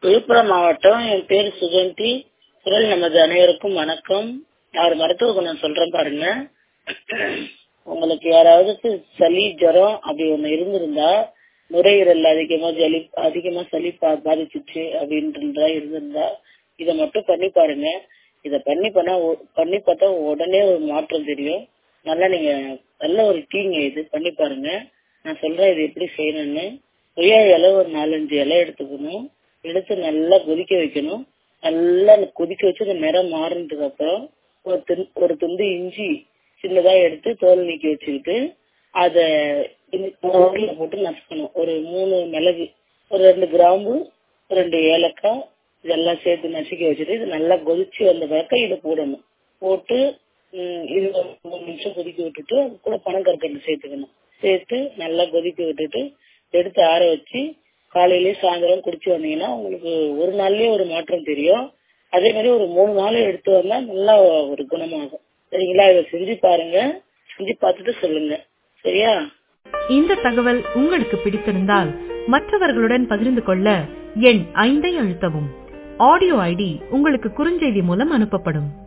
விழுப்புரம் மாவட்டம் என் பேர் சுகந்தி குரல் நமது அனைவருக்கும் வணக்கம் நான் மருத்துவ குணம் சொல்றேன் பாருங்க உங்களுக்கு யாராவது சளி ஜுரம் அப்படி ஒண்ணு இருந்திருந்தா நுரையீரல் அதிகமா ஜலி அதிகமா சளி பா- பாதிச்சிச்சு அப்படின்றதா இருந்திருந்தா இத மட்டும் பண்ணி பாருங்க இத பண்ணி பண்ணா ஒ- பண்ணி பார்த்தா உடனே ஒரு மாற்றம் தெரியும் நல்லா நீங்க நல்ல ஒரு டீங்க இது பண்ணி பாருங்க நான் சொல்றேன் இது எப்படி செய்யணும்னு கொய்யா இலை ஒரு நாலஞ்சு இலை எடுத்துக்கணும் எடுத்து நல்லா கொதிக்க வைக்கணும் நல்லா கொதிக்க வச்சு அந்த நிறம் மாறினதுக்கு அப்புறம் ஒரு துண்- ஒரு துண்டு இஞ்சி சின்னதா எடுத்து தோல் நீக்கி வச்சுக்கிட்டு அத உருளையில போட்டு நசுக்கணும் ஒரு மூணு மிளகு ஒரு ரெண்டு கிராம்பு ஒரு ரெண்டு ஏலக்காய் இதெல்லாம் சேர்த்து நசுக்கி வச்சுட்டு இது நல்லா கொதிச்சு வந்த பிறகு இதை போடணும் போட்டு ம், இது ஒரு மூணு நிமிஷம் கொதிக்க விட்டுட்டு அது கூட பனங்கற்கண்டு சேர்த்துக்கணும் சேர்த்து நல்லா கொதிக்க விட்டுட்டு எடுத்து ஆற வச்சு காலையிலயே சாயந்தரம் குடிச்சு வந்தீங்கன்னா உங்களுக்கு ஒரு நாள்லயே ஒரு மாற்றம் தெரியும் அதே மாதிரி ஒரு மூணு நாள் எடுத்து வந்தா நல்லா ஒரு குணமாகும் சரிங்களா இதை செஞ்சு பாருங்க செஞ்சு பார்த்துட்டு சொல்லுங்க சரியா இந்த தகவல் உங்களுக்கு பிடித்திருந்தால் மற்றவர்களுடன் பகிர்ந்து கொள்ள எண் ஐந்தை அழுத்தவும் ஆடியோ ஐடி உங்களுக்கு குறுஞ்செய்தி மூலம் அனுப்பப்படும்